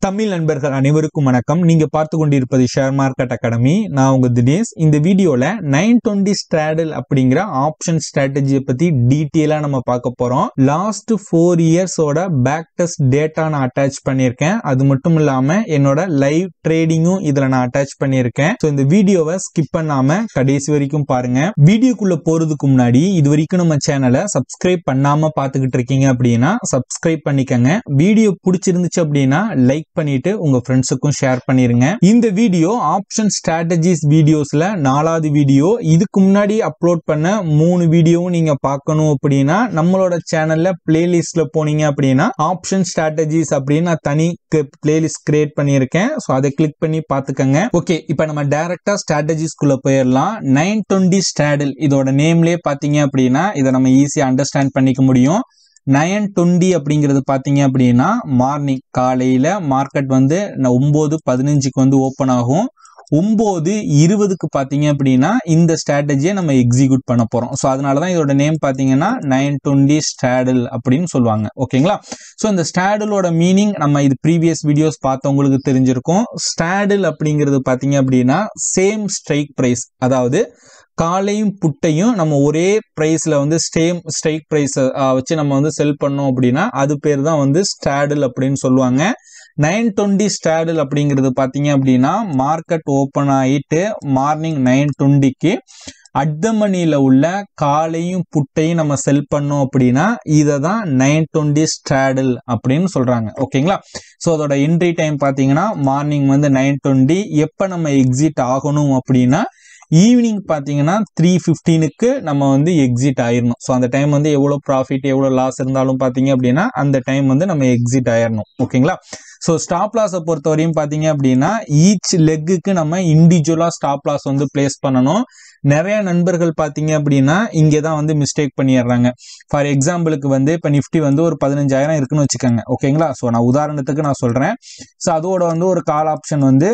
தமிழ் நண்பர்கள் அனைவருக்கும் வணக்கம் நீங்க பார்த்து கொண்டிருப்பது ஷேர் மார்க்கெட் அகாடமி நான் உங்க தினேஷ் இந்த வீடியோல நைன் டுவெண்ட்டி ஸ்ட்ராடல் அப்படிங்கிற ஆப்ஷன் ஸ்ட்ராட்டஜியை பத்தி டீட்டெயிலா நம்ம பார்க்க போறோம் லாஸ்ட் ஃபோர் இயர்ஸோட பேக் டெஸ்ட் டேட்டா நான் அட்டாச் பண்ணியிருக்கேன் அது மட்டும் இல்லாம என்னோட லைவ் ட்ரேடிங்கும் இதுல நான் அட்டாச் பண்ணியிருக்கேன் ஸோ இந்த வீடியோவை ஸ்கிப் பண்ணாம கடைசி வரைக்கும் பாருங்க வீடியோக்குள்ள போறதுக்கு முன்னாடி இது வரைக்கும் நம்ம சேனலை சப்ஸ்கிரைப் பண்ணாம பார்த்துக்கிட்டு இருக்கீங்க அப்படின்னா சப்ஸ்கிரைப் பண்ணிக்கங்க வீடியோ பிடிச்சிருந்துச்சு அப்படின்னா லைக் பண்ணிட்டு உங்க ஃப்ரெண்ட்ஸுக்கும் ஷேர் பண்ணிருங்க இந்த வீடியோ ஆப்ஷன் ஸ்ட்ராட்டஜிஸ் வீடியோஸ்ல நாலாவது வீடியோ இதுக்கு முன்னாடி அப்லோட் பண்ண மூணு வீடியோவும் நீங்க பார்க்கணும் அப்படின்னா நம்மளோட சேனல்ல பிளேலிஸ்ட்ல போனீங்க அப்படின்னா ஆப்ஷன் ஸ்ட்ராட்டஜிஸ் அப்படின்னு நான் தனி பிளேலிஸ்ட் கிரியேட் பண்ணியிருக்கேன் ஸோ அதை கிளிக் பண்ணி பார்த்துக்கங்க ஓகே இப்போ நம்ம டைரக்டா ஸ்ட்ராட்டஜிஸ்குள்ள போயிடலாம் நைன் டுவெண்ட்டி ஸ்ட்ராடல் இதோட நேம்லயே பார்த்தீங்க அப்படின்னா இதை நம்ம ஈஸியாக அண்டர்ஸ்டாண்ட் பண்ணிக்க முடியும் நயன் டுவெண்ட்டி அப்படிங்கிறது பார்த்தீங்க அப்படின்னா மார்னிங் காலையில் மார்க்கெட் வந்து ஒம்பது பதினஞ்சுக்கு வந்து ஓப்பன் ஆகும் ஒம்பது இருபதுக்கு பார்த்தீங்க அப்படின்னா இந்த ஸ்ட்ராட்டஜியை நம்ம எக்ஸிக்யூட் பண்ண போகிறோம் ஸோ அதனால தான் இதோட நேம் பார்த்தீங்கன்னா நைன் டுவெண்ட்டி ஸ்டாடில் அப்படின்னு சொல்லுவாங்க ஓகேங்களா ஸோ இந்த ஸ்டாடிலோட மீனிங் நம்ம இது ப்ரீவியஸ் வீடியோஸ் பார்த்தவங்களுக்கு தெரிஞ்சிருக்கும் ஸ்டாடில் அப்படிங்கிறது பார்த்தீங்க அப்படின்னா சேம் ஸ்ட்ரைக் ப்ரைஸ் அதாவது காலையும் புட்டையும் நம்ம ஒரே ப்ரைஸில் வந்து ஸ்டேம் ஸ்ட்ரைக் ப்ரைஸை வச்சு நம்ம வந்து செல் பண்ணோம் அப்படின்னா அது பேர் தான் வந்து ஸ்டாடில் அப்படின்னு சொல்லுவாங்க நைன் டுவெண்ட்டி ஸ்டாடில் அப்படிங்கிறது பார்த்தீங்க அப்படின்னா மார்க்கெட் ஓப்பன் ஆகிட்டு மார்னிங் நைன் டுவெண்ட்டிக்கு அட்டமணியில் உள்ள காலையும் புட்டையும் நம்ம செல் பண்ணோம் அப்படின்னா இதை தான் நைன் டுவெண்ட்டி ஸ்டாடில் அப்படின்னு சொல்கிறாங்க ஓகேங்களா ஸோ அதோட என்ட்ரி டைம் பார்த்தீங்கன்னா மார்னிங் வந்து நைன் டுவெண்ட்டி எப்போ நம்ம எக்ஸிட் ஆகணும் அப்படின்னா ஈவினிங் பார்த்தீங்கன்னா த்ரீ ஃபிஃப்டீனுக்கு நம்ம வந்து எக்ஸிட் ஆயிடணும் ஸோ அந்த டைம் வந்து எவ்வளோ ப்ராஃபிட் எவ்வளோ லாஸ் இருந்தாலும் பார்த்தீங்க அப்படின்னா அந்த டைம் வந்து நம்ம எக்ஸிட் ஆயிடணும் ஓகேங்களா ஸோ ஸ்டாப் லாஸை பொறுத்த வரையும் பார்த்தீங்க அப்படின்னா ஈச் லெக்குக்கு நம்ம இண்டிவிஜுவலாக ஸ்டாப் லாஸ் வந்து பிளேஸ் பண்ணணும் நிறைய நண்பர்கள் பார்த்தீங்க அப்படின்னா இங்கே தான் வந்து மிஸ்டேக் பண்ணிடுறாங்க ஃபார் எக்ஸாம்பிளுக்கு வந்து இப்போ நிஃப்டி வந்து ஒரு பதினஞ்சாயிரம் இருக்குன்னு வச்சுக்கோங்க ஓகேங்களா ஸோ நான் உதாரணத்துக்கு நான் சொல்கிறேன் ஸோ அதோட வந்து ஒரு கால் ஆப்ஷன் வந்து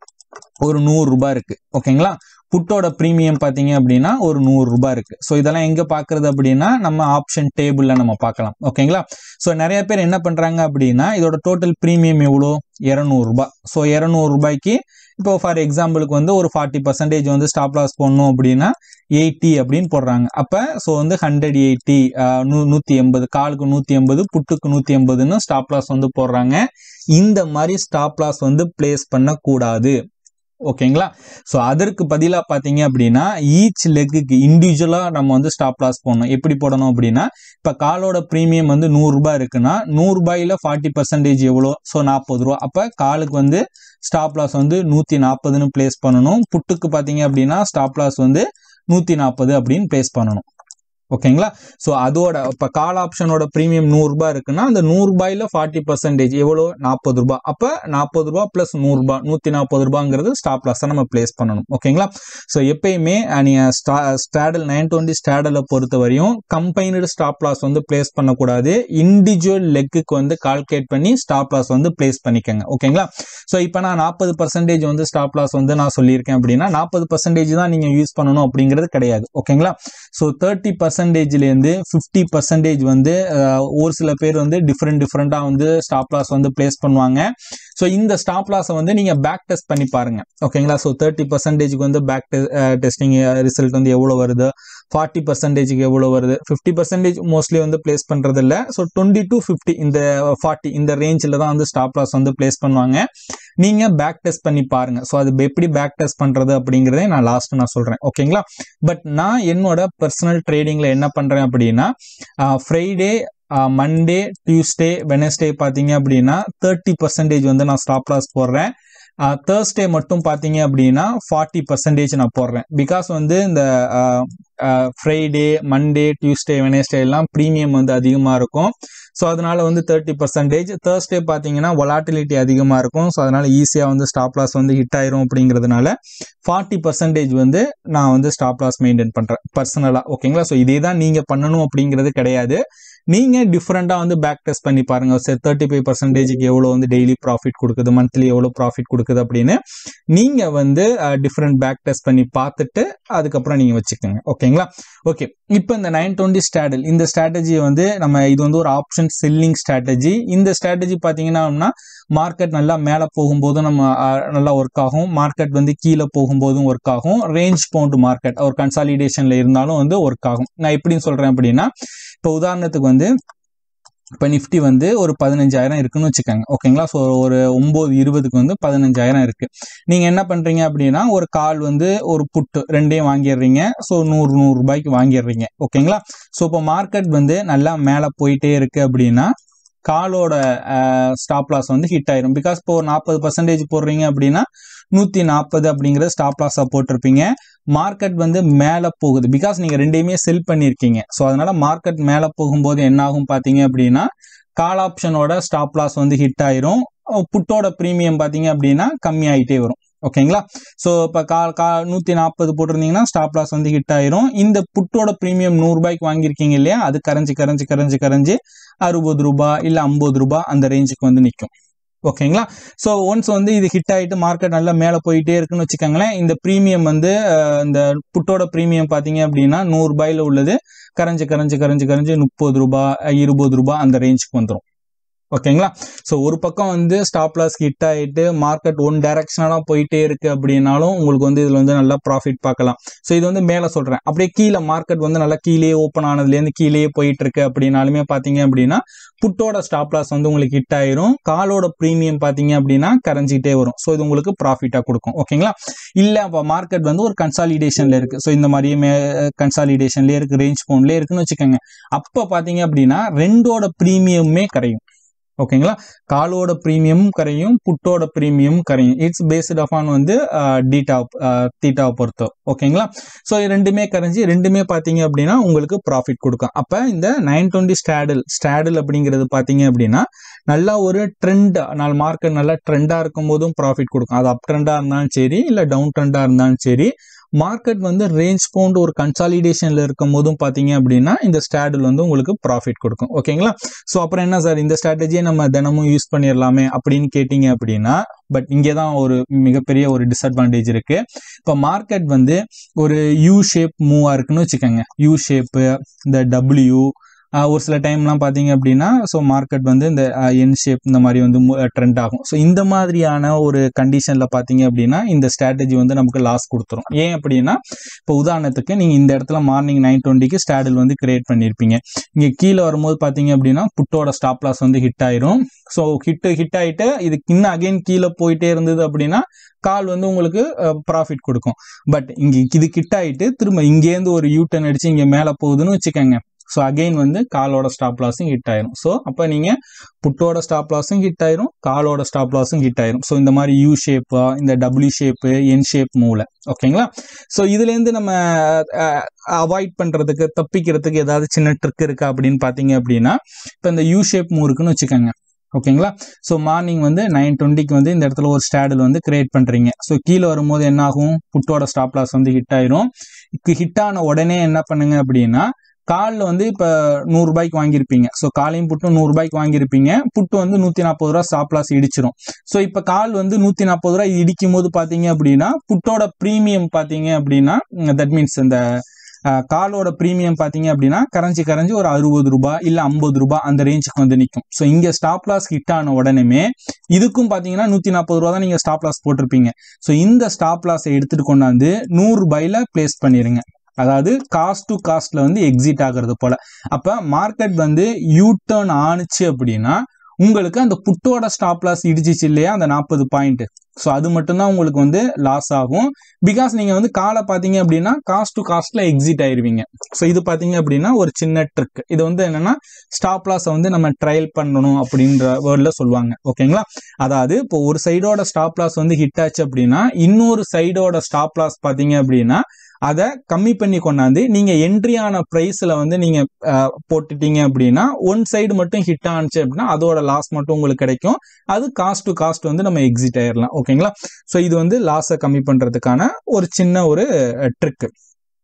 ஒரு நூறு ரூபாய் இருக்கு ஓகேங்களா புட்டோட ப்ரீமியம் பார்த்தீங்க அப்படின்னா ஒரு நூறு ரூபாய் இருக்கு ஸோ இதெல்லாம் எங்க பாக்குறது அப்படின்னா நம்ம ஆப்ஷன் டேபிள்ல நம்ம பார்க்கலாம் ஓகேங்களா ஸோ நிறைய பேர் என்ன பண்றாங்க அப்படின்னா இதோட டோட்டல் ப்ரீமியம் எவ்வளோ இரநூறுபா ஸோ இரநூறு ரூபாய்க்கு இப்போ ஃபார் எக்ஸாம்பிளுக்கு வந்து ஒரு ஃபார்ட்டி பர்சன்டேஜ் வந்து ஸ்டாப் லாஸ் போடணும் அப்படின்னா எயிட்டி அப்படின்னு போடுறாங்க அப்போ ஸோ வந்து ஹண்ட்ரட் எயிட்டி நூ நூற்றி எண்பது காலுக்கு நூற்றி எண்பது புட்டுக்கு நூற்றி எண்பதுன்னு ஸ்டாப் லாஸ் வந்து போடுறாங்க இந்த மாதிரி ஸ்டாப் லாஸ் வந்து பிளேஸ் பண்ணக்கூடாது ஓகேங்களா ஸோ அதற்கு பதிலாக பார்த்தீங்க அப்படின்னா ஈச் லெக்குக்கு இண்டிவிஜுவலாக நம்ம வந்து ஸ்டாப் லாஸ் போடணும் எப்படி போடணும் அப்படின்னா இப்போ காலோட ப்ரீமியம் வந்து நூறுரூபா இருக்குன்னா நூறுரூபாயில் ஃபார்ட்டி பர்சன்டேஜ் எவ்வளோ ஸோ நாற்பது ரூபா அப்போ காலுக்கு வந்து ஸ்டாப் லாஸ் வந்து நூற்றி நாற்பதுன்னு பிளேஸ் பண்ணணும் புட்டுக்கு பார்த்தீங்க அப்படின்னா ஸ்டாப் லாஸ் வந்து நூற்றி நாற்பது அப்படின்னு பிளேஸ் பண்ணணும் ஓகேங்களா ஸோ அதோட இப்போ கால் ஆப்ஷனோட ப்ரீமியம் நூறுரூபா இருக்குன்னா அந்த நூறுரூபாயில் ஃபார்ட்டி பர்சன்டேஜ் எவ்வளோ நாற்பது ரூபா அப்போ நாற்பது ரூபா ப்ளஸ் நூறுரூபா நூற்றி நாற்பது ரூபாங்கிறது ஸ்டாப் லாஸாக நம்ம பிளேஸ் பண்ணணும் ஓகேங்களா ஸோ எப்பயுமே நீங்கள் ஸ்டா ஸ்டாடல் நைன் டுவெண்ட்டி ஸ்டாடலை பொறுத்த வரையும் கம்பைனடு ஸ்டாப் லாஸ் வந்து பிளேஸ் பண்ணக்கூடாது இண்டிவிஜுவல் லெக்குக்கு வந்து கால்குலேட் பண்ணி ஸ்டாப் லாஸ் வந்து பிளேஸ் பண்ணிக்கோங்க ஓகேங்களா ஸோ இப்போ நான் நாற்பது பர்சன்டேஜ் வந்து ஸ்டாப் லாஸ் வந்து நான் சொல்லியிருக்கேன் அப்படின்னா நாற்பது பர்சன்டேஜ் தான் நீங்கள் யூஸ் பண்ணணும் அப்படிங்கிறது கிடையாது ஓகேங்களா ஸோ தேர்ட்டி பர்சன்டேஜ்லேருந்து ஃபிஃப்டி பர்சன்டேஜ் வந்து ஒரு சில பேர் வந்து டிஃப்ரெண்ட் டிஃப்ரெண்ட்டாக வந்து ஸ்டாப் லாஸ் வந்து பிளேஸ் பண்ணுவாங்க ஸோ இந்த ஸ்டாப் லாஸை வந்து நீங்கள் பேக் டெஸ்ட் பண்ணி பாருங்க ஓகேங்களா ஸோ தேர்ட்டி பர்சன்டேஜ்க்கு வந்து பேக் டெஸ்டிங் ரிசல்ட் வந்து எவ்வளோ வருது ஃபார்ட்டி பர்சன்டேஜுக்கு எவ்வளோ வருது ஃபிஃப்டி பர்சன்டேஜ் மோஸ்ட்லி வந்து பிளேஸ் பண்ணுறது இல்லை ஸோ டுவெண்ட்டி டு ஃபிஃப்டி இந்த ஃபார்ட்டி இந்த ரேஞ்சில் தான் வந்து ஸ்டாப் லாஸ் வந்து பிளேஸ் பண்ணுவாங்க நீங்கள் பேக் டெஸ்ட் பண்ணி பாருங்க ஸோ அது எப்படி பேக் டெஸ்ட் பண்ணுறது அப்படிங்கிறதே நான் லாஸ்ட் நான் சொல்கிறேன் ஓகேங்களா பட் நான் என்னோட பர்சனல் ட்ரேடிங்கில் என்ன பண்ணுறேன் அப்படின்னா ஃப்ரைடே மண்டே டியூஸ்டே வெனஸ்டே பார்த்தீங்க அப்படின்னா தேர்ட்டி பர்சன்டேஜ் வந்து நான் ஸ்டாப் லாஸ் போடுறேன் தேர்ஸ்டே மட்டும் பார்த்தீங்க அப்படின்னா ஃபார்ட்டி பர்சன்டேஜ் நான் போடுறேன் பிகாஸ் வந்து இந்த ஃப்ரைடே மண்டே டியூஸ்டே வெனஸ்டே எல்லாம் ப்ரீமியம் வந்து அதிகமாக இருக்கும் ஸோ அதனால வந்து தேர்ட்டி பர்சன்டேஜ் தேர்ஸ்டே பார்த்தீங்கன்னா வொலாட்டிலிட்டி அதிகமாக இருக்கும் ஸோ அதனால ஈஸியாக வந்து ஸ்டாப் லாஸ் வந்து ஹிட் ஆயிரும் அப்படிங்கிறதுனால ஃபார்ட்டி பர்சன்டேஜ் வந்து நான் வந்து ஸ்டாப் லாஸ் மெயின்டைன் பண்ணுறேன் பர்சனலாக ஓகேங்களா ஸோ இதே தான் நீங்கள் பண்ணணும் அப்படிங்கிறது கிடையாது நீங்கள் டிஃப்ரெண்ட்டாக வந்து பேக் டெஸ்ட் பண்ணி பாருங்கள் சரி தேர்ட்டி ஃபைவ் பர்சன்டேஜுக்கு எவ்வளோ வந்து டெய்லி ப்ராஃபிட் கொடுக்குது மந்த்லி எவ்வளோ ப்ராஃபிட் கொடுக்குது அப்படின்னு நீங்கள் வந்து டிஃப்ரெண்ட் பேக் டெஸ்ட் பண்ணி பார்த்துட்டு அதுக்கப்புறம் நீங்கள் வச்சுக்கோங்க ஓகே ஓகேங்களா ஓகே இப்போ இந்த நைன் டுவெண்ட்டி ஸ்ட்ராட்டல் இந்த ஸ்ட்ராட்டஜியை வந்து நம்ம இது வந்து ஒரு ஆப்ஷன் செல்லிங் ஸ்ட்ராட்டஜி இந்த ஸ்ட்ராட்டஜி பார்த்தீங்கன்னா மார்க்கெட் நல்லா மேலே போகும்போதும் நம்ம அஹ், நல்லா ஒர்க் ஆகும் மார்க்கெட் வந்து கீழே போகும்போதும் ஒர்க் ஆகும் ரேஞ்ச் பவுண்ட் மார்க்கெட் ஒரு கன்சாலிடேஷன்ல இருந்தாலும் வந்து ஒர்க் ஆகும் நான் எப்படின்னு சொல்றேன் அப்படின்னா இப்போ உதாரணத்துக்கு வந்து இப்போ நிஃப்டி வந்து ஒரு பதினஞ்சாயிரம் இருக்குன்னு வச்சுக்கோங்க ஓகேங்களா ஸோ ஒரு ஒம்பது இருபதுக்கு வந்து பதினஞ்சாயிரம் இருக்கு நீங்கள் என்ன பண்ணுறீங்க அப்படின்னா ஒரு கால் வந்து ஒரு புட்டு ரெண்டையும் வாங்கிடுறீங்க ஸோ நூறு நூறு ரூபாய்க்கு வாங்கிடுறீங்க ஓகேங்களா ஸோ இப்போ மார்க்கெட் வந்து நல்லா மேலே போயிட்டே இருக்கு அப்படின்னா காலோட ஸ்டாப் லாஸ் வந்து ஹிட் ஆயிரும் பிகாஸ் இப்போ ஒரு நாற்பது பர்சன்டேஜ் போடுறீங்க அப்படின்னா நூற்றி நாற்பது அப்படிங்கிறது ஸ்டாப் லாஸாக போட்டிருப்பீங்க மார்க்கெட் வந்து மேலே போகுது பிகாஸ் நீங்கள் ரெண்டையுமே செல் பண்ணியிருக்கீங்க ஸோ அதனால மார்க்கெட் மேலே போகும்போது என்ன ஆகும் பார்த்தீங்க அப்படின்னா கால் ஆப்ஷனோட ஸ்டாப் லாஸ் வந்து ஹிட் ஆயிரும் புட்டோட ப்ரீமியம் பார்த்தீங்க அப்படின்னா கம்மியாயிட்டே வரும் ஓகேங்களா ஸோ இப்போ கா கா நூற்றி நாற்பது போட்டிருந்தீங்கன்னா ஸ்டாப் லாஸ் வந்து ஹிட் ஆயிரும் இந்த புட்டோட ப்ரீமியம் நூறுரூபாய்க்கு வாங்கியிருக்கீங்க இல்லையா அது கரைஞ்சி கரைஞ்சி கரைஞ்சி கரைஞ்சி அறுபது ரூபாய் இல்லை ஐம்பது ரூபாய் அந்த ரேஞ்சுக்கு வந்து நிற்கும் ஓகேங்களா ஸோ ஒன்ஸ் வந்து இது ஹிட் ஆகிட்டு மார்க்கெட் நல்லா மேலே போயிட்டே இருக்குன்னு வச்சுக்கோங்களேன் இந்த ப்ரீமியம் வந்து அஹ், இந்த புட்டோட ப்ரீமியம் பார்த்தீங்க அப்படின்னா நூறுரூபாயில் உள்ளது கரைஞ்சு கரைஞ்சு கரைஞ்சு கரைஞ்சு முப்பது ரூபாய் இருபது ரூபாய் அந்த ரேஞ்சுக்கு வந்துடும் ஓகேங்களா ஸோ ஒரு பக்கம் வந்து ஸ்டாப் லாஸ் ஹிட் ஆகிட்டு மார்க்கெட் ஒன் டைரக்ஷனாக போயிட்டே இருக்கு அப்படின்னாலும் உங்களுக்கு வந்து இதில் வந்து நல்லா ப்ராஃபிட் பார்க்கலாம் ஸோ இது வந்து மேலே சொல்கிறேன் அப்படியே கீழே மார்க்கெட் வந்து நல்லா கீழே ஓப்பன் ஆனதுலேருந்து கீழேயே போயிட்டு இருக்கு அப்படின்னாலுமே பார்த்தீங்க அப்படின்னா புட்டோட ஸ்டாப் லாஸ் வந்து உங்களுக்கு ஹிட் ஆயிரும் காலோட ப்ரீமியம் பார்த்தீங்க அப்படின்னா கரைஞ்சிட்டே வரும் ஸோ இது உங்களுக்கு ப்ராஃபிட்டாக கொடுக்கும் ஓகேங்களா இல்லை அப்போ மார்க்கெட் வந்து ஒரு கன்சாலிடேஷனில் இருக்குது ஸோ இந்த மாதிரியே மே கன்சாலிடேஷன்லேயே இருக்குது ரேஞ்ச் பவுண்ட்லேயே இருக்குன்னு வச்சுக்கோங்க அப்போ பார்த்தீங்க அப்படின்னா ரெண்டோட ப்ரீமியமுமே கரையும் ஓகேங்களா காலோட ப்ரீமியமும் கரையும் புட்டோட ப்ரீமியம் கரையும் இட்ஸ் பேஸ்ட் ஆஃப் ஆன் வந்து டீட்டா தீட்டாவை பொறுத்தோ ஓகேங்களா ஸோ ரெண்டுமே கரைஞ்சி ரெண்டுமே பார்த்தீங்க அப்படின்னா உங்களுக்கு ப்ராஃபிட் கொடுக்கும் அப்போ இந்த நைன் டுவெண்ட்டி ஸ்டாடில் ஸ்டாடில் அப்படிங்கிறது பார்த்தீங்க அப்படின்னா நல்லா ஒரு ட்ரெண்ட் நாள் மார்க்கெட் நல்லா ட்ரெண்டாக இருக்கும் போதும் ப்ராஃபிட் கொடுக்கும் அது அப் ட்ரெண்டாக இருந்தாலும் சரி இல்லை டவுன் ட்ரெண்டாக இருந்தாலும் சரி மார்க்கெட் வந்து ரேஞ்ச் பவுண்ட் ஒரு கன்சாலிடேஷனில் இருக்கும் போதும் பார்த்தீங்க அப்படின்னா இந்த ஸ்டாடில் வந்து உங்களுக்கு ப்ராஃபிட் கொடுக்கும் ஓகேங்களா ஸோ அப்புறம் என்ன சார் இந்த ஸ்ட்ராட்டஜியை நம்ம தினமும் யூஸ் பண்ணிடலாமே அப்படின்னு கேட்டிங்க அப்படின்னா பட் இங்கே தான் ஒரு மிகப்பெரிய ஒரு டிஸ்அட்வான்டேஜ் இருக்கு இப்போ மார்க்கெட் வந்து ஒரு யூ ஷேப் மூவாக இருக்குன்னு வச்சுக்கோங்க யூ ஷேப்பு இந்த டபிள்யூ ஒரு சில டைம்லாம் பார்த்தீங்க அப்படின்னா ஸோ மார்க்கெட் வந்து இந்த என் ஷேப் இந்த மாதிரி வந்து ட்ரெண்ட் ஆகும் ஸோ இந்த மாதிரியான ஒரு கண்டிஷனில் பார்த்தீங்க அப்படின்னா இந்த ஸ்ட்ராட்டஜி வந்து நமக்கு லாஸ் கொடுத்துரும் ஏன் அப்படின்னா இப்போ உதாரணத்துக்கு நீங்கள் இந்த இடத்துல மார்னிங் நைன் டுவெண்ட்டிக்கு ஸ்டாடில் வந்து கிரியேட் பண்ணியிருப்பீங்க இங்கே கீழே வரும்போது பார்த்தீங்க அப்படின்னா புட்டோட ஸ்டாப் லாஸ் வந்து ஹிட் ஆயிரும் ஸோ ஹிட் ஹிட் ஆகிட்டு இதுக்கு இன்னும் அகைன் கீழே போயிட்டே இருந்தது அப்படின்னா கால் வந்து உங்களுக்கு ப்ராஃபிட் கொடுக்கும் பட் இங்கே இது கிட்ட ஆகிட்டு திரும்ப இங்கேருந்து ஒரு யூ டர்ன் அடிச்சு இங்கே மேலே போகுதுன்னு வச்சுக்கோங்க ஸோ அகெயின் வந்து காலோட ஸ்டாப் லாஸும் ஹிட் ஆயிரும் ஸோ அப்போ நீங்கள் புட்டோட ஸ்டாப் லாஸும் ஹிட் ஆயிரும் காலோட ஸ்டாப் லாஸும் ஹிட் ஆயிரும் ஸோ இந்த மாதிரி யூ ஷேப்பா இந்த டபிள்யூ ஷேப்பு என் ஷேப் மூவில் ஓகேங்களா ஸோ இதுலேருந்து நம்ம அவாய்ட் பண்ணுறதுக்கு தப்பிக்கிறதுக்கு ஏதாவது சின்ன ட்ரிக் இருக்கா அப்படின்னு பார்த்தீங்க அப்படின்னா இப்போ இந்த யூ ஷேப் மூவ் இருக்குன்னு வச்சுக்கோங்க ஓகேங்களா ஸோ மார்னிங் வந்து நைன் டுவெண்ட்டிக்கு வந்து இந்த இடத்துல ஒரு ஸ்டாடில் வந்து கிரியேட் பண்ணுறீங்க ஸோ கீழே வரும்போது என்ன ஆகும் புட்டோட ஸ்டாப் லாஸ் வந்து ஹிட் ஆயிரும் ஹிட் ஆன உடனே என்ன பண்ணுங்க அப்படின்னா காலில் வந்து இப்போ நூறுரூபாய்க்கு வாங்கியிருப்பீங்க ஸோ காலையும் புட்டு நூறுரூபாய்க்கு வாங்கியிருப்பீங்க புட்டு வந்து நூற்றி நாற்பது ரூபா ஸ்டாப் லாஸ் இடிச்சிடும் ஸோ இப்போ கால் வந்து நூற்றி நாற்பது ரூபா இடிக்கும் போது பார்த்தீங்க அப்படின்னா புட்டோட ப்ரீமியம் பார்த்தீங்க அப்படின்னா தட் மீன்ஸ் இந்த காலோட ப்ரீமியம் பார்த்தீங்க அப்படின்னா கரைஞ்சி கரைஞ்சி ஒரு அறுபது ரூபாய் இல்லை ஐம்பது ரூபாய் அந்த ரேஞ்சுக்கு வந்து நிற்கும் ஸோ இங்கே ஸ்டாப் லாஸ் ஹிட் ஆன உடனே இதுக்கும் பார்த்தீங்கன்னா நூற்றி நாற்பது ரூபா தான் நீங்கள் ஸ்டாப் லாஸ் போட்டிருப்பீங்க ஸோ இந்த ஸ்டாப் லாஸை எடுத்துகிட்டு கொண்டாந்து நூறு ரூபாயில் பிளேஸ் பண்ணிடுங்க அதாவது காஸ்ட் டு காஸ்ட்ல வந்து எக்ஸிட் ஆகிறது போல அப்ப மார்க்கெட் வந்து யூ டர்ன் ஆணுச்சு அப்படின்னா உங்களுக்கு அந்த புட்டோட ஸ்டாப் லாஸ் இடிச்சிச்சு இல்லையா அந்த நாற்பது பாயிண்ட் ஸோ அது மட்டும்தான் உங்களுக்கு வந்து லாஸ் ஆகும் பிகாஸ் நீங்க வந்து காலை பார்த்தீங்க அப்படின்னா காஸ்ட் டு காஸ்ட்ல எக்ஸிட் ஆயிருவீங்க ஸோ இது பார்த்தீங்க அப்படின்னா ஒரு சின்ன ட்ரிக் இது வந்து என்னன்னா ஸ்டாப் லாஸை வந்து நம்ம ட்ரையல் பண்ணணும் அப்படின்ற வேர்டில் சொல்லுவாங்க ஓகேங்களா அதாவது இப்போ ஒரு சைடோட ஸ்டாப் லாஸ் வந்து ஹிட் ஆச்சு அப்படின்னா இன்னொரு சைடோட ஸ்டாப் லாஸ் பார்த்தீங்க அப்படின்னா அதை கம்மி பண்ணி கொண்டாந்து நீங்க என்ட்ரியான ப்ரைஸ்ல வந்து நீங்க போட்டுட்டீங்க அப்படின்னா ஒன் சைடு மட்டும் ஹிட் ஆனிச்சு அப்படின்னா அதோட லாஸ் மட்டும் உங்களுக்கு கிடைக்கும் அது காஸ்ட் டு காஸ்ட் வந்து நம்ம எக்ஸிட் ஆயிடலாம் ஓகேங்களா ஸோ இது வந்து லாஸை கம்மி பண்றதுக்கான ஒரு சின்ன ஒரு ட்ரிக்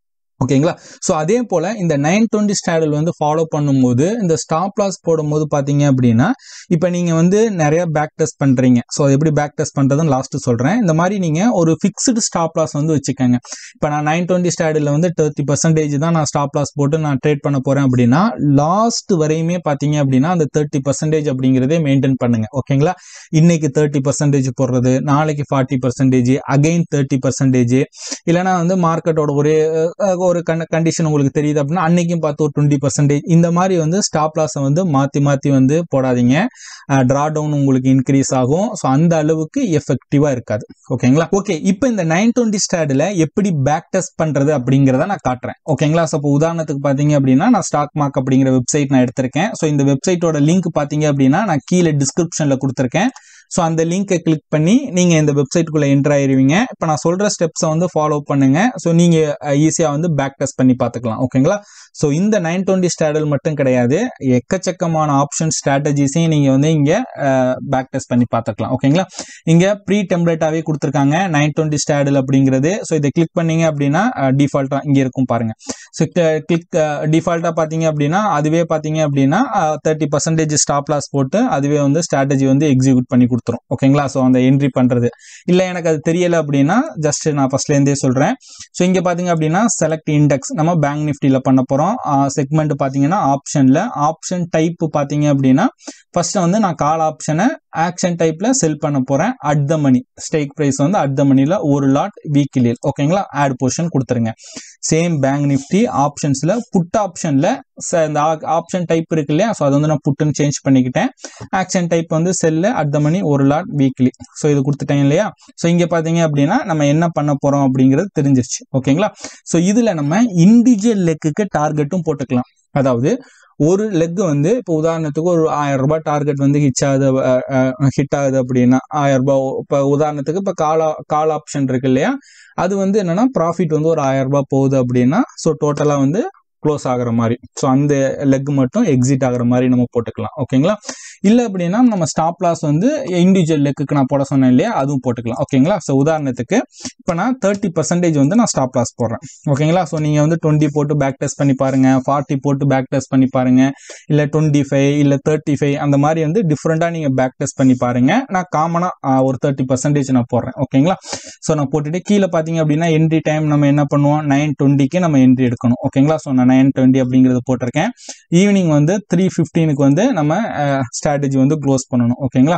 ஓகேங்களா ஸோ அதே போல் இந்த நைன் டுவெண்ட்டி ஸ்டாடில் வந்து ஃபாலோ பண்ணும்போது இந்த ஸ்டாப் லாஸ் போடும்போது பார்த்தீங்க அப்படின்னா இப்போ நீங்கள் வந்து நிறைய பேக் டெஸ்ட் பண்ணுறீங்க ஸோ அது எப்படி பேக் டெஸ்ட் பண்ணுறதுன்னு லாஸ்ட்டு சொல்கிறேன் இந்த மாதிரி நீங்கள் ஒரு ஃபிக்ஸ்டு ஸ்டாப் லாஸ் வந்து வச்சுக்கோங்க இப்போ நான் நைன் டுவெண்ட்டி ஸ்டாடில் வந்து தேர்ட்டி பர்சன்டேஜ் தான் நான் ஸ்டாப் லாஸ் போட்டு நான் ட்ரேட் பண்ண போகிறேன் அப்படின்னா லாஸ்ட் வரையுமே பார்த்தீங்க அப்படின்னா அந்த தேர்ட்டி பர்சன்டேஜ் அப்படிங்கிறதே மெயின்டைன் பண்ணுங்க ஓகேங்களா இன்னைக்கு தேர்ட்டி பர்சன்டேஜ் போடுறது நாளைக்கு forty percentage again thirty percentage இல்லைனா வந்து மார்க்கெட்டோட ஒரே அஹ், ஒரு கண் கண்டிஷன் உங்களுக்கு தெரியுது அப்படின்னா அன்னைக்கும் பார்த்து ஒரு டுவெண்ட்டி பர்சன்டேஜ் இந்த மாதிரி வந்து ஸ்டாப் லாஸை வந்து மாற்றி மாற்றி வந்து போடாதீங்க ட்ரா டவுன் உங்களுக்கு இன்க்ரீஸ் ஆகும் ஸோ அந்த அளவுக்கு எஃபெக்டிவாக இருக்காது ஓகேங்களா ஓகே இப்போ இந்த நைன் டுவெண்ட்டி ஸ்டாடில் எப்படி பேக் டெஸ்ட் பண்ணுறது அப்படிங்கிறத நான் காட்டுறேன் ஓகேங்களா ஸோ இப்போ உதாரணத்துக்கு பார்த்தீங்க அப்படின்னா நான் ஸ்டாக் மார்க் அப்படிங்கிற வெப்சைட் நான் எடுத்திருக்கேன் ஸோ இந்த வெப்சைட்டோட லிங்க் பார்த்தீங்க அப்படின்னா நான் கீழே டிஸ்கிரிப்ஷனில் கொடுத்துருக்கேன் ஸோ அந்த லிங்கை கிளிக் பண்ணி நீங்கள் இந்த வெப்சைட்டுக்குள்ளே என்டர் ஆயிருவீங்க இப்போ நான் சொல்கிற ஸ்டெப்ஸை வந்து ஃபாலோ பண்ணுங்க ஸோ நீங்கள் ஈஸியாக வந்து பேக் டெஸ்ட் பண்ணி பார்த்துக்கலாம் ஓகேங்களா ஸோ இந்த நைன் டுவெண்ட்டி ஸ்டாடல் மட்டும் கிடையாது எக்கச்சக்கமான ஆப்ஷன் ஸ்ட்ராட்டஜிஸையும் நீங்கள் வந்து இங்கே பேக் டெஸ்ட் பண்ணி பார்த்துக்கலாம் ஓகேங்களா இங்கே ப்ரீ டெம்ப்ளேட்டாகவே கொடுத்துருக்காங்க நைன் டுவெண்ட்டி ஸ்டாடல் அப்படிங்கிறது ஸோ இதை கிளிக் பண்ணீங்க அப்படின்னா டிஃபால்ட்டாக இங்கே இருக்கும் பாருங்க ஸோ கிளிக் டிஃபால்ட்டாக பார்த்தீங்க அப்படின்னா அதுவே பார்த்தீங்க அப்படின்னா தேர்ட்டி பர்சன்டேஜ் ஸ்டாப் லாஸ் போட்டு அதுவே வந்து ஸ்ட்ராட்டஜி வந்து எக்ஸிக்யூட் பண்ணி கொடுத்துரும் ஓகேங்களா ஸோ அந்த என்ட்ரி பண்ணுறது இல்லை எனக்கு அது தெரியல அப்படின்னா ஜஸ்ட் நான் ஃபர்ஸ்ட்லேருந்தே சொல்கிறேன் ஸோ இங்கே பார்த்தீங்க அப்படின்னா செலக்ட் இண்டெக்ஸ் நம்ம பேங்க் நிஃப்டியில் பண்ண போகிறோம் செக்மெண்ட் பார்த்தீங்கன்னா ஆப்ஷனில் ஆப்ஷன் டைப் பார்த்தீங்க அப்படின்னா ஃபர்ஸ்ட் வந்து நான் கால் ஆப்ஷனை ஆக்ஷன் டைப்ல செல் பண்ண போறேன் at the money strike price வந்து அட் த மணில ஒரு லாட் வீக்லியில் ஓகேங்களா ஆட் பொசிஷன் கொடுத்துருங்க சேம் பேங்க் நிஃப்டி ஆப்ஷன்ஸ்ல புட் ஆப்ஷன்ல இந்த ஆப்ஷன் டைப் இருக்கு இல்லையா ஸோ அது வந்து நான் புட்டுன்னு சேஞ்ச் பண்ணிக்கிட்டேன் ஆக்ஷன் டைப் வந்து செல்லு அட் த மணி ஒரு லாட் வீக்லி ஸோ இது கொடுத்துட்டேன் இல்லையா ஸோ இங்க பாத்தீங்க அப்படின்னா நம்ம என்ன பண்ண போறோம் அப்படிங்கிறது தெரிஞ்சிருச்சு ஓகேங்களா ஸோ இதுல நம்ம இண்டிவிஜுவல் லெக்குக்கு டார்கெட்டும் போட்டுக்கலாம் அதாவது ஒரு லெக் வந்து இப்போ உதாரணத்துக்கு ஒரு ஆயிரம் ரூபாய் டார்கெட் வந்து ஹிட் ஆகுது ஹிட் ஆகுது அப்படின்னா ஆயிரம் ரூபாய் இப்போ உதாரணத்துக்கு இப்போ கால் கால் ஆப்ஷன் இருக்கு இல்லையா அது வந்து என்னன்னா ப்ராஃபிட் வந்து ஒரு ஆயிரம் ரூபாய் போகுது அப்படின்னா ஸோ டோட்டலாக வந்து க்ளோஸ் ஆகுற மாதிரி ஸோ அந்த லெக் மட்டும் எக்ஸிட் ஆகுற மாதிரி நம்ம போட்டுக்கலாம் ஓகேங்களா இல்லை அப்படின்னா நம்ம ஸ்டாப் லாஸ் வந்து இண்டிவிஜுவல் லெக்குக்கு நான் போட சொன்னேன் இல்லையா அதுவும் போட்டுக்கலாம் ஓகேங்களா ஸோ உதாரணத்துக்கு இப்போ நான் தேர்ட்டி பர்சன்டேஜ் வந்து நான் ஸ்டாப் லாஸ் போடுறேன் ஓகேங்களா ஸோ நீங்கள் வந்து டுவெண்ட்டி போட்டு பேக் டெஸ்ட் பண்ணி பாருங்க ஃபார்ட்டி போட்டு பேக் டெஸ்ட் பண்ணி பாருங்க இல்லை டுவெண்ட்டி ஃபைவ் இல்லை தேர்ட்டி ஃபைவ் அந்த மாதிரி வந்து டிஃப்ரெண்ட்டாக நீங்கள் பேக் டெஸ்ட் பண்ணி பாருங்க நான் காமனாக ஒரு தேர்ட்டி பர்சன்டேஜ் நான் போடுறேன் ஓகேங்களா ஸோ நான் போட்டுட்டு கீழே பார்த்தீங்க அப்படின்னா என்ட்ரி டைம் நம்ம என்ன பண்ணுவோம் நைன் டுவெண்ட்டிக்கு நம்ம என்ட்ரி எடுக்கணும் ஓகேங்களா ஸோ நான் நைன் டுவெண்ட்டி அப்படிங்கிறது போட்டிருக்கேன் ஈவினிங் வந்து த்ரீ ஃபிஃப்டீனுக்கு வந்து நம்ம ஸ்ட்ராட்டஜி வந்து க்ளோஸ் பண்ணணும் ஓகேங்களா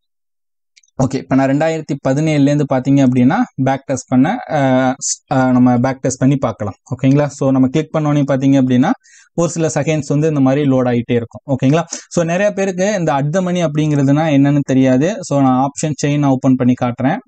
ஓகே இப்போ நான் ரெண்டாயிரத்தி பதினேழுலேருந்து பார்த்தீங்க அப்படின்னா பேக் டெஸ்ட் பண்ண அஹ், அஹ், நம்ம பேக் டெஸ்ட் பண்ணி பார்க்கலாம் ஓகேங்களா ஸோ நம்ம கிளிக் பண்ணோன்னே பார்த்தீங்க அப்படின்னா ஒரு சில செகண்ட்ஸ் வந்து இந்த மாதிரி லோட் ஆகிட்டே இருக்கும் ஓகேங்களா ஸோ நிறைய பேருக்கு இந்த அட் த மணி அப்படிங்கிறதுனா என்னன்னு தெரியாது ஸோ நான் ஆப்ஷன் செயின் ஓப்பன் பண்ணி காட்டுறேன்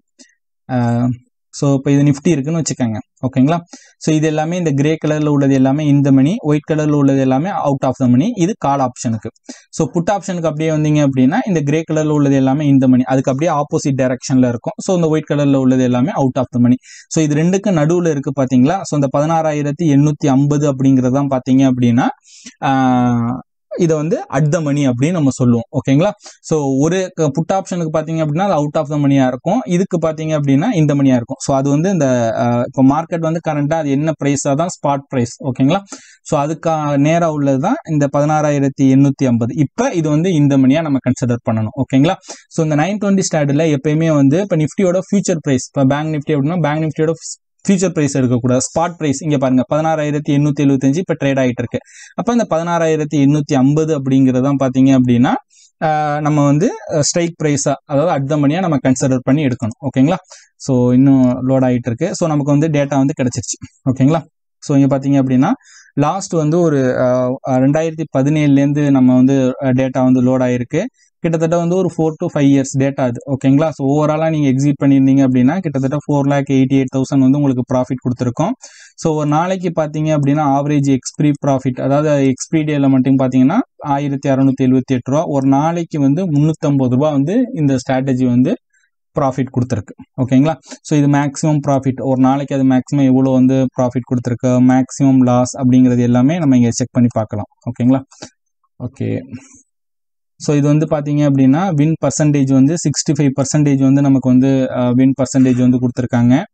ஸோ இப்போ இது நிஃப்டி இருக்குன்னு வச்சுக்கோங்க ஓகேங்களா ஸோ இது எல்லாமே இந்த கிரே கலரில் உள்ளது எல்லாமே இந்த மணி ஒயிட் கலரில் உள்ளது எல்லாமே அவுட் ஆஃப் த மணி இது கால் ஆப்ஷனுக்கு ஸோ புட் ஆப்ஷனுக்கு அப்படியே வந்தீங்க அப்படின்னா இந்த கிரே கலரில் உள்ளது எல்லாமே இந்த மணி அதுக்கு அப்படியே ஆப்போசிட் டைரக்ஷனில் இருக்கும் ஸோ இந்த ஒயிட் கலரில் உள்ளது எல்லாமே out of the money so இது ரெண்டுக்கும் நடுவில் இருக்கு பார்த்தீங்களா ஸோ இந்த பதினாறாயிரத்தி எண்ணூற்றி ஐம்பது அப்படிங்கிறது தான் பார்த்தீங்க அப்படின்னா ஆஹ், இதை வந்து அட் த மணி அப்படின்னு நம்ம சொல்லுவோம் ஓகேங்களா ஸோ ஒரு புட் ஆப்ஷனுக்கு பார்த்தீங்க அப்படின்னா அது அவுட் ஆஃப் த மணியா இருக்கும் இதுக்கு பார்த்தீங்க அப்படின்னா இந்த மணியா இருக்கும் ஸோ அது வந்து இந்த அஹ், இப்போ மார்க்கெட் வந்து கரண்டா அது என்ன ப்ரைஸாக தான் ஸ்பாட் ப்ரைஸ் ஓகேங்களா ஸோ அதுக்கு நேராக உள்ளது தான் இந்த பதினாறாயிரத்தி எண்ணூற்றி ஐம்பது இப்போ இது வந்து இந்த மணியாக நம்ம கன்சிடர் பண்ணணும் ஓகேங்களா ஸோ இந்த நைன் டுவெண்ட்டி ஸ்டாண்டில் எப்பயுமே வந்து இப்போ நிஃப்டியோட ஃபியூச்சர் ப்ரைஸ் இப்போ பேங்க் நிஃப்டி அப்படின்னா பேங்க் நிஃப்டியோட ஃபியூச்சர் ப்ரைஸ் எடுக்கக்கூடாது ஸ்பாட் ப்ரைஸ் இங்கே பாருங்க பதினாறாயிரத்தி எண்ணூற்றி எழுபத்தஞ்சு இப்போ ட்ரேட் ஆகிட்டு இருக்கு அப்போ இந்த பதினாறாயிரத்தி எண்ணூற்றி ஐம்பது அப்படிங்கிறது தான் பார்த்தீங்க அப்படின்னா ஆஹ் நம்ம வந்து ஸ்ட்ரைக் ப்ரைஸாக அதாவது அட் த மணியாக நம்ம கன்சிடர் பண்ணி எடுக்கணும் ஓகேங்களா ஸோ இன்னும் லோட் ஆகிட்டு இருக்கு ஸோ நமக்கு வந்து டேட்டா வந்து கிடைச்சிருச்சு ஓகேங்களா ஸோ இங்கே பார்த்தீங்க அப்படின்னா லாஸ்ட் வந்து ஒரு ஆஹ், ரெண்டாயிரத்தி பதினேழுலேருந்து நம்ம வந்து டேட்டா வந்து லோட் ஆயிருக்கு கிட்டத்தட்ட வந்து ஒரு four to five years data அது ஓகேங்களா ஸோ ஓவராலாக நீங்கள் எக்ஸிட் பண்ணியிருந்தீங்க அப்படின்னா கிட்டத்தட்ட four lakh eighty eight thousand வந்து உங்களுக்கு ப்ராஃபிட் கொடுத்துருக்கோம் ஸோ ஒரு நாளைக்கு பார்த்தீங்க அப்படின்னா ஆவரேஜ் எக்ஸ்பிரி ப்ராஃபிட் அதாவது எக்ஸ்பிரி டேல மட்டும் பார்த்தீங்கன்னா ஆயிரத்தி அறநூத்தி எழுபத்தி எட்டு ரூபா ஒரு நாளைக்கு வந்து முந்நூற்றம்பது ரூபா வந்து இந்த ஸ்ட்ராட்டஜி வந்து ப்ராஃபிட் கொடுத்துருக்கு ஓகேங்களா ஸோ இது மேக்ஸிமம் ப்ராஃபிட் ஒரு நாளைக்கு அது மேக்ஸிமம் எவ்வளோ வந்து ப்ராஃபிட் கொடுத்துருக்கு மேக்ஸிமம் லாஸ் அப்படிங்கிறது எல்லாமே நம்ம இங்கே செக் பண்ணி பார்க்கலாம் ஓகேங்களா ஓகே ஸோ இது வந்து பார்த்தீங்க அப்படின்னா வின் பர்சன்டேஜ் வந்து சிக்ஸ்டி ஃபைவ் பர்சன்டேஜ் வந்து நமக்கு வந்து வின் பர்சன்டேஜ் வந்து கொடுத்துருக்காங்க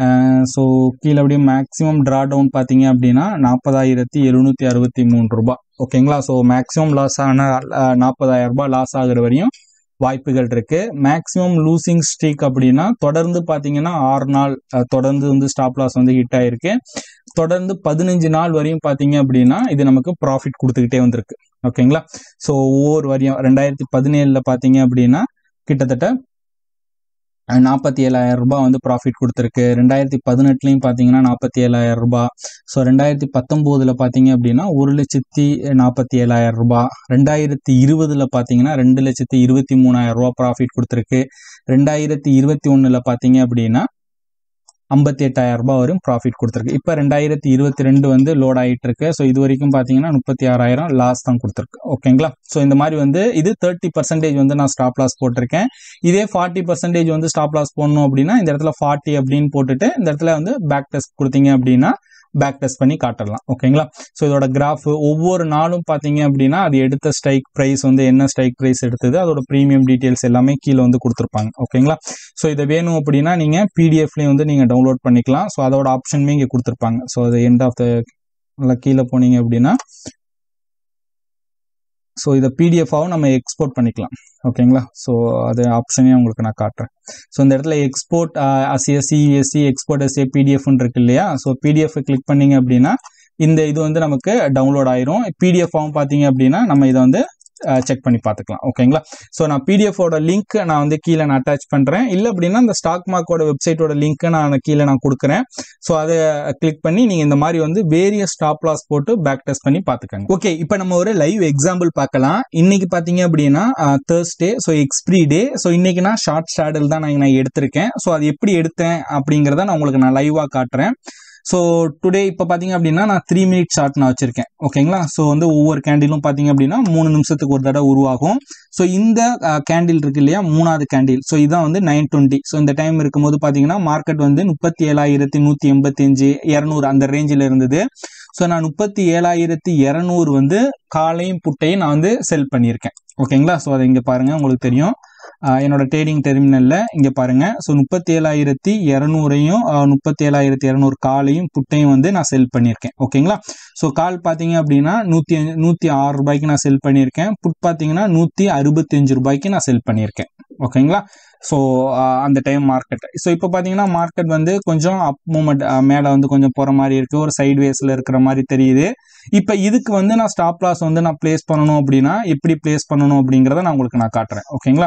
ஸோ கீழே அப்படியே மேக்ஸிமம் ட்ரா டவுன் பார்த்தீங்க அப்படின்னா நாற்பதாயிரத்தி எழுநூற்றி அறுபத்தி மூணு ரூபாய் ஓகேங்களா ஸோ மேக்ஸிமம் லாஸ் ஆன நாற்பதாயிரம் ரூபாய் லாஸ் ஆகுற வரையும் வாய்ப்புகள் இருக்கு மேக்ஸிமம் லூசிங் ஸ்ட்ரீக் அப்படின்னா தொடர்ந்து பார்த்தீங்கன்னா ஆறு நாள் அஹ், தொடர்ந்து வந்து ஸ்டாப் லாஸ் வந்து ஹிட் ஆயிருக்கு தொடர்ந்து பதினஞ்சு நாள் வரையும் பார்த்தீங்க அப்படின்னா இது நமக்கு ப்ராஃபிட் கொடுத்துக்கிட்டே வந்திருக்கு ஓகேங்களா ஸோ ஒவ்வொரு வரையும் ரெண்டாயிரத்தி பதினேழில் பார்த்தீங்க அப்படின்னா கிட்டத்தட்ட நாற்பத்தி ஏழாயிரம் ரூபாய் வந்து ப்ராஃபிட் கொடுத்துருக்கு ரெண்டாயிரத்தி பதினெட்டுலையும் பார்த்தீங்கன்னா நாற்பத்தி ஏழாயிரம் ரூபாய் ஸோ ரெண்டாயிரத்தி பத்தொம்போதில் பார்த்தீங்க அப்படின்னா ஒரு லட்சத்தி நாற்பத்தி ஏழாயிரம் ரூபாய் ரெண்டாயிரத்தி இருபதுல பார்த்தீங்கன்னா ரெண்டு லட்சத்தி இருபத்தி மூணாயிரம் ரூபாய் ப்ராஃபிட் கொடுத்துருக்கு ரெண்டாயிரத்தி இருபத்தி ஒன்றில் பார்த்தீங்க அப்படின்னா ஐம்பத்தி எட்டாயிரம் ரூபாய் வரையும் ப்ராஃபிட் கொடுத்துருக்கு இப்போ ரெண்டாயிரத்தி இருபத்தி ரெண்டு வந்து லோட் ஆகிட்டு இருக்கு ஸோ இது வரைக்கும் பார்த்தீங்கன்னா முப்பத்தி ஆறாயிரம் லாஸ் தான் கொடுத்துருக்கு ஓகேங்களா ஸோ இந்த மாதிரி வந்து இது தேர்ட்டி பர்சன்டேஜ் வந்து நான் ஸ்டாப் லாஸ் போட்டிருக்கேன் இதே ஃபார்ட்டி பர்சன்டேஜ் வந்து ஸ்டாப் லாஸ் போடணும் அப்படின்னா இந்த இடத்துல ஃபார்ட்டி அப்படின்னு போட்டுட்டு இந்த இடத்துல வந்து பேக் டெஸ்ட் கொடுத்தீங்க அப்படின்னா பேக் டெஸ்ட் பண்ணி காட்டலாம் ஓகேங்களா ஸோ இதோட கிராஃப் ஒவ்வொரு நாளும் பார்த்தீங்க அப்படின்னா அது எடுத்த ஸ்ட்ரைக் ப்ரைஸ் வந்து என்ன ஸ்ட்ரைக் ப்ரைஸ் எடுத்தது அதோட ப்ரீமியம் டீட்டெயில்ஸ் எல்லாமே கீழே வந்து கொடுத்துருப்பாங்க ஓகேங்களா ஸோ இதை வேணும் அப்படின்னா நீங்கள் பிடிஎஃப்லேயும் வந்து நீங்கள் டவுன்லோட் பண்ணிக்கலாம் ஸோ அதோட ஆப்ஷனுமே இங்கே கொடுத்துருப்பாங்க ஸோ அது எண்ட் ஆஃப் த கீழே போனீங்க அப்படின்னா ஸோ இதை பிடிஎஃபாகவும் நம்ம எக்ஸ்போர்ட் பண்ணிக்கலாம் ஓகேங்களா ஸோ அது ஆப்ஷனே உங்களுக்கு நான் காட்டுறேன் ஸோ இந்த இடத்துல எக்ஸ்போர்ட் அசிஎஸ்சி யூஎஸ்சி எக்ஸ்போர்ட் எஸ்ஏ பிடிஎஃப்னு இருக்கு இல்லையா ஸோ பிடிஎஃப் கிளிக் பண்ணீங்க அப்படின்னா இந்த இது வந்து நமக்கு டவுன்லோட் ஆயிரும் பிடிஎஃபாகவும் பார்த்தீங்க அப்படின்னா நம்ம இதை வந்து செக் பண்ணி பார்த்துக்கலாம் ஓகேங்களா ஸோ நான் பிடிஎஃபோட லிங்க் நான் வந்து கீழே நான் அட்டாச் பண்ணுறேன் இல்லை அப்படின்னா இந்த ஸ்டாக் மார்க்கோட வெப்சைட்டோட லிங்க் நான் கீழே நான் கொடுக்குறேன் ஸோ அதை கிளிக் பண்ணி நீங்கள் இந்த மாதிரி வந்து வேரியஸ் ஸ்டாப் லாஸ் போட்டு பேக் டெஸ்ட் பண்ணி பார்த்துக்கங்க ஓகே இப்போ நம்ம ஒரு லைவ் எக்ஸாம்பிள் பார்க்கலாம் இன்னைக்கு பார்த்தீங்க அப்படின்னா Thursday so expiry day so இன்னைக்கு நான் ஷார்ட் ஷேடில் தான் நான் நான் எடுத்திருக்கேன் ஸோ அது எப்படி எடுத்தேன் அப்படிங்கிறத நான் உங்களுக்கு நான் லைவாக காட்டுறேன் ஸோ டுடே இப்போ பார்த்தீங்க அப்படின்னா நான் த்ரீ மினிட் ஷார்ட் நான் வச்சிருக்கேன் ஓகேங்களா ஸோ வந்து ஒவ்வொரு கேண்டிலும் பார்த்தீங்க அப்படின்னா மூணு நிமிஷத்துக்கு ஒரு தடவை உருவாகும் ஸோ இந்த கேண்டில் இருக்கு இல்லையா மூணாவது கேண்டில் ஸோ இதான் வந்து நைன் டுவெண்ட்டி ஸோ இந்த டைம் இருக்கும்போது பார்த்தீங்கன்னா மார்க்கெட் வந்து முப்பத்தி ஏழாயிரத்தி நூற்றி எண்பத்தஞ்சு இரநூறு அந்த ரேஞ்சில் இருந்தது ஸோ நான் முப்பத்தி ஏழாயிரத்தி இரநூறு வந்து காலையும் புட்டையும் நான் வந்து செல் பண்ணியிருக்கேன் ஓகேங்களா ஸோ அதை இங்கே பாருங்கள் உங்களுக்கு தெரியும் ஆஹ் என்னோட ட்ரேடிங் டெர்மினலில் இங்கே பாருங்கள் ஸோ முப்பத்தி ஏழாயிரத்தி இரநூறையும் முப்பத்தி ஏழாயிரத்தி இரநூறு காலையும் புட்டையும் வந்து நான் செல் பண்ணியிருக்கேன் ஓகேங்களா ஸோ கால் பார்த்தீங்க அப்படின்னா நூற்றி நூற்றி ஆறு ரூபாய்க்கு நான் செல் பண்ணியிருக்கேன் புட் பார்த்தீங்கன்னா நூற்றி அறுபத்தஞ்சு ரூபாய்க்கு நான் செல் பண்ணியிருக்கேன் ஓகேங்களா ஸோ அந்த டைம் மார்க்கெட் ஸோ இப்போ பார்த்தீங்கன்னா மார்க்கெட் வந்து கொஞ்சம் அப் மூமெண்ட் மேலே வந்து கொஞ்சம் போகிற மாதிரி இருக்குது ஒரு சைட் வேஸில் இருக்கிற மாதிரி தெரியுது இப்போ இதுக்கு வந்து நான் ஸ்டாப் லாஸ் வந்து நான் ப்ளேஸ் பண்ணணும் அப்படின்னா எப்படி ப்ளேஸ் பண்ணணும் அப்படிங்கிறத நான் உங்களுக்கு நான் காட்டுறேன் ஓகேங்களா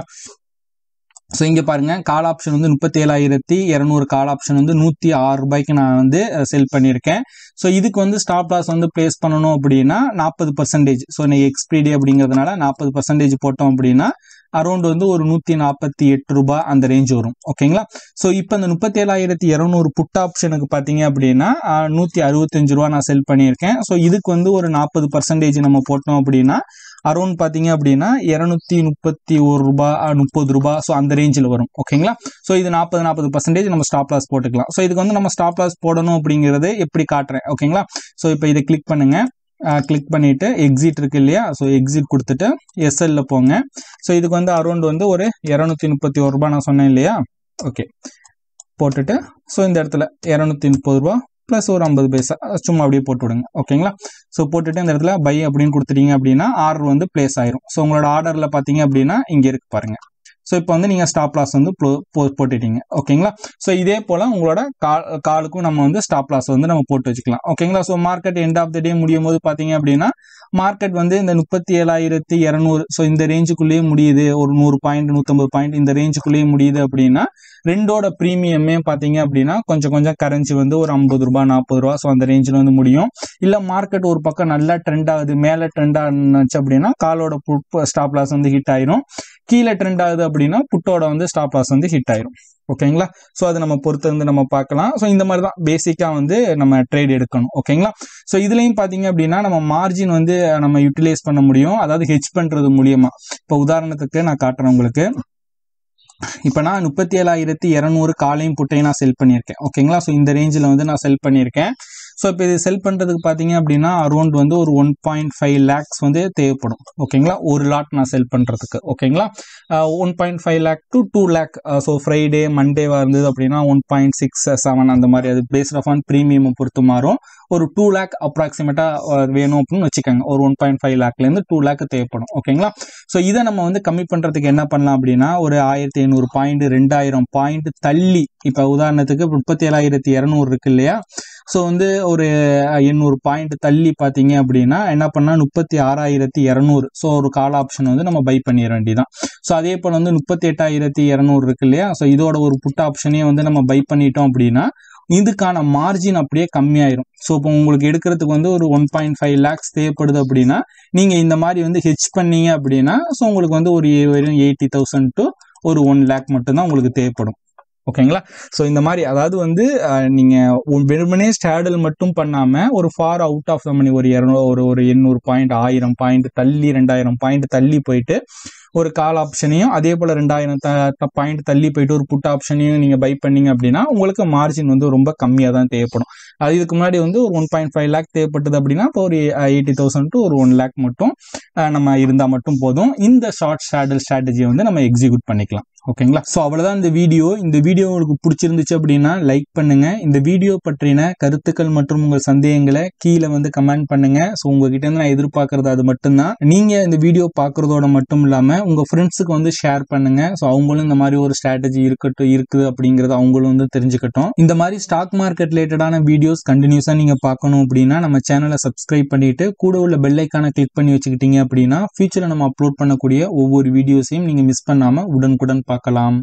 ஸோ இங்கே பாருங்க கால் ஆப்ஷன் வந்து முப்பத்தி ஏழாயிரத்தி இரநூறு கால் ஆப்ஷன் வந்து நூற்றி ஆறு ரூபாய்க்கு நான் வந்து செல் பண்ணியிருக்கேன் ஸோ இதுக்கு வந்து ஸ்டாப் லாஸ் வந்து ப்ளேஸ் பண்ணணும் அப்படின்னா நாற்பது பர்சன்டேஜ் ஸோ இன்னைக்கு எக்ஸ்பிரிடி அப்படிங்கிறதுனால நாற்பது பர்சன்டேஜ் போட்டோம் அப்படின்னா அரௌண்ட் வந்து ஒரு நூற்றி நாற்பத்தி எட்டு ரூபாய் அந்த ரேஞ்ச் வரும் ஓகேங்களா ஸோ இப்போ இந்த முப்பத்தி ஏழாயிரத்தி இரநூறு புட் ஆப்ஷனுக்கு பார்த்தீங்க அப்படின்னா நூற்றி அறுபத்தஞ்சு ரூபா நான் செல் பண்ணியிருக்கேன் ஸோ இதுக்கு வந்து ஒரு நாற்பது பர்சன்டேஜ் நம்ம போட்டோம் அப்படின்னா அரௌண்ட் பார்த்தீங்க அப்படின்னா இரநூத்தி முப்பத்தி ஒரு ரூபா முப்பது ரூபா ஸோ அந்த ரேஞ்சில் வரும் ஓகேங்களா ஸோ இது நாற்பது நாற்பது பர்சன்டேஜ் நம்ம ஸ்டாப் லாஸ் போட்டுக்கலாம் ஸோ இதுக்கு வந்து நம்ம ஸ்டாப் லாஸ் போடணும் அப்படிங்கிறது எப்படி காட்டுறேன் ஓகேங்களா ஸோ இப்போ இதை கிளிக் பண்ணுங்க கிளிக் பண்ணிட்டு எக்ஸிட் இருக்கு இல்லையா ஸோ எக்ஸிட் கொடுத்துட்டு எஸ்எல்ல போங்க ஸோ இதுக்கு வந்து அரௌண்ட் வந்து ஒரு இரநூத்தி முப்பத்தி ஒரு ரூபா நான் சொன்னேன் இல்லையா ஓகே போட்டுட்டு ஸோ இந்த இடத்துல இரநூத்தி முப்பது ரூபா ப்ளஸ் ஒரு ஐம்பது பைசா சும்மா அப்படியே போட்டு விடுங்க ஓகேங்களா ஸோ போட்டுட்டு இந்த இடத்துல பை அப்படின்னு கொடுத்துட்டீங்க அப்படின்னா ஆர்டர் வந்து பிளேஸ் ஆயிரும் ஸோ உங்களோட ஆர்டரில் பார்த்தீங்க அப்படின்னா இங்கே இருக்கு பாருங்க ஸோ இப்போ வந்து நீங்கள் ஸ்டாப் லாஸ் வந்து போட்டுட்டீங்க ஓகேங்களா ஸோ இதே போல் உங்களோட கால் காலுக்கும் நம்ம வந்து ஸ்டாப் லாஸ் வந்து நம்ம போட்டு வச்சுக்கலாம் ஓகேங்களா so market end of the day முடியும் போது பார்த்தீங்க அப்படின்னா மார்க்கெட் வந்து இந்த முப்பத்தி ஏழாயிரத்தி இரநூறு ஸோ இந்த ரேஞ்சுக்குள்ளேயே முடியுது ஒரு நூறு பாயிண்ட் நூற்றம்பது பாயிண்ட் இந்த ரேஞ்சுக்குள்ளேயே முடியுது அப்படின்னா ரெண்டோட ப்ரீமியமே பார்த்தீங்க அப்படின்னா கொஞ்சம் கொஞ்சம் கரன்சி வந்து ஒரு ஐம்பது ரூபா நாற்பது ரூபா ஸோ அந்த ரேஞ்சில் வந்து முடியும் இல்லை மார்க்கெட் ஒரு பக்கம் நல்லா ட்ரெண்ட் ஆகுது மேலே ட்ரெண்ட் ஆகுச்சு அப்படின்னா காலோட ஸ்டாப் லாஸ் வந்து ஹிட் ஆயிரும் கீழே ட்ரெண்ட் ஆகுது அப்படின்னா புட்டோட வந்து ஸ்டாப் லாஸ் வந்து ஹிட் ஆயிரும் ஓகேங்களா ஸோ அதை நம்ம பொறுத்து வந்து நம்ம பார்க்கலாம் ஸோ இந்த மாதிரி தான் பேசிக்காக வந்து நம்ம ட்ரேட் எடுக்கணும் ஓகேங்களா ஸோ இதுலையும் பார்த்தீங்க அப்படின்னா நம்ம மார்ஜின் வந்து நம்ம யூட்டிலைஸ் பண்ண முடியும் அதாவது ஹெச் பண்ணுறது மூலியமா இப்போ உதாரணத்துக்கு நான் காட்டுறேன் உங்களுக்கு இப்போ நான் முப்பத்தி ஏழாயிரத்தி இரநூறு காலையும் புட்டையும் நான் செல் பண்ணியிருக்கேன் ஓகேங்களா ஸோ இந்த ரேஞ்சில் வந்து நான் செல் பண்ணியிருக்கேன் ஸோ இப்போ இது செல் பண்ணுறதுக்கு பார்த்தீங்க அப்படின்னா அரௌண்ட் வந்து ஒரு ஒன் பாயிண்ட் ஃபைவ் லேக்ஸ் வந்து தேவைப்படும் ஓகேங்களா ஒரு லாட் நான் செல் பண்ணுறதுக்கு ஓகேங்களா one point five lakh to two lakh so Friday மண்டேவாக இருந்தது அப்படின்னா ஒன் பாயிண்ட் சிக்ஸ் செவன் அந்த மாதிரி அது பேஸ்ட் ஆஃப் ஆன் ப்ரீமியம் பொறுத்து மாறும் ஒரு டூ லேக் அப்ராக்சிமேட்டாக வேணும் அப்படின்னு வச்சுக்கோங்க ஒரு ஒன் பாயிண்ட் ஃபைவ் லேக்லேருந்து டூ லேக் தேவைப்படும் ஓகேங்களா ஸோ இதை நம்ம வந்து கம்மி பண்ணுறதுக்கு என்ன பண்ணலாம் அப்படின்னா ஒரு ஆயிரத்தி ஐநூறு பாயிண்ட் ரெண்டாயிரம் பாயிண்ட் தள்ளி இப்போ உதாரணத்துக்கு முப்பத்தி ஏழாயிரத்தி இரநூறு இருக்கு இல்லையா ஸோ வந்து ஒரு எண்ணூறு பாயிண்ட் தள்ளி பார்த்தீங்க அப்படின்னா என்ன பண்ணால் முப்பத்தி ஆறாயிரத்தி இரநூறு ஸோ ஒரு கால் ஆப்ஷன் வந்து நம்ம பை பண்ணிட வேண்டியதான் ஸோ அதே போல் வந்து முப்பத்தி எட்டாயிரத்தி இரநூறு இருக்கு இல்லையா ஸோ இதோட ஒரு புட் ஆப்ஷனையும் வந்து நம்ம பை பண்ணிட்டோம் அப்படின்னா இதுக்கான மார்ஜின் அப்படியே கம்மியாயிரும் ஸோ இப்போ உங்களுக்கு எடுக்கிறதுக்கு வந்து ஒரு ஒன் பாயிண்ட் ஃபைவ் லேக்ஸ் தேவைப்படுது அப்படின்னா நீங்கள் இந்த மாதிரி வந்து ஹெச் பண்ணீங்க அப்படின்னா ஸோ உங்களுக்கு வந்து ஒரு வெறும் எயிட்டி தௌசண்ட் டு ஒரு ஒன் லேக் மட்டும்தான் உங்களுக்கு தேவைப்படும் ஓகேங்களா ஸோ இந்த மாதிரி அதாவது வந்து நீங்கள் வெறுமனே ஸ்டாடல் மட்டும் பண்ணாமல் ஒரு far out of the money ஒரு இரநூறு ஒரு ஒரு எண்ணூறு பாயிண்ட் ஆயிரம் பாயிண்ட் தள்ளி ரெண்டாயிரம் பாயிண்ட் தள்ளி போயிட்டு ஒரு கால் ஆப்ஷனையும் அதே போல் ரெண்டாயிரம் த பாயிண்ட் தள்ளி போயிட்டு ஒரு புட் ஆப்ஷனையும் நீங்கள் பை பண்ணீங்க அப்படின்னா உங்களுக்கு மார்ஜின் வந்து ரொம்ப கம்மியாக தான் தேவைப்படும் அது இதுக்கு முன்னாடி வந்து ஒரு ஒன் பாயிண்ட் ஃபைவ் லேக் தேவைப்பட்டது அப்படின்னா இப்போ ஒரு எயிட்டி தௌசண்ட் டு ஒரு ஒன் லேக் மட்டும் நம்ம இருந்தால் மட்டும் போதும் இந்த ஷார்ட் ஷேடல் ஸ்ட்ராட்டஜியை வந்து நம்ம எக்ஸிக்யூட் பண்ணிக்கலாம் ஓகேங்களா ஸோ அவ்வளோதான் இந்த வீடியோ இந்த வீடியோ உங்களுக்கு பிடிச்சிருந்துச்சு அப்படின்னா லைக் பண்ணுங்க இந்த வீடியோ பற்றின கருத்துக்கள் மற்றும் உங்கள் சந்தேகங்களை கீழே வந்து கமெண்ட் பண்ணுங்க ஸோ உங்ககிட்ட இருந்து நான் எதிர்பார்க்கறது அது மட்டும்தான் நீங்க இந்த வீடியோ பார்க்கறதோட மட்டும் இல்லாம உங்க ஃப்ரெண்ட்ஸுக்கு வந்து ஷேர் பண்ணுங்க ஸோ அவங்களும் இந்த மாதிரி ஒரு ஸ்ட்ராட்டஜி இருக்கட்டும் இருக்குது அப்படிங்கறத அவங்களும் வந்து தெரிஞ்சுக்கட்டும் இந்த மாதிரி ஸ்டாக் மார்க்கெட் ரிலேட்டடான வீடியோஸ் கண்டினியூஸா நீங்க பார்க்கணும் அப்படின்னா நம்ம சேனலை சப்ஸ்கிரைப் பண்ணிட்டு கூட உள்ள பெல் ஐக்கான கிளிக் பண்ணி வச்சுக்கிட்டீங்க அப்படின்னா ஃபியூச்சர்ல நம்ம அப்லோட் பண்ணக்கூடிய ஒவ்வொரு வீடியோஸையும் நீங்க மிஸ் பண்ணாம உடனுக்குடன் பார்க்கலாம்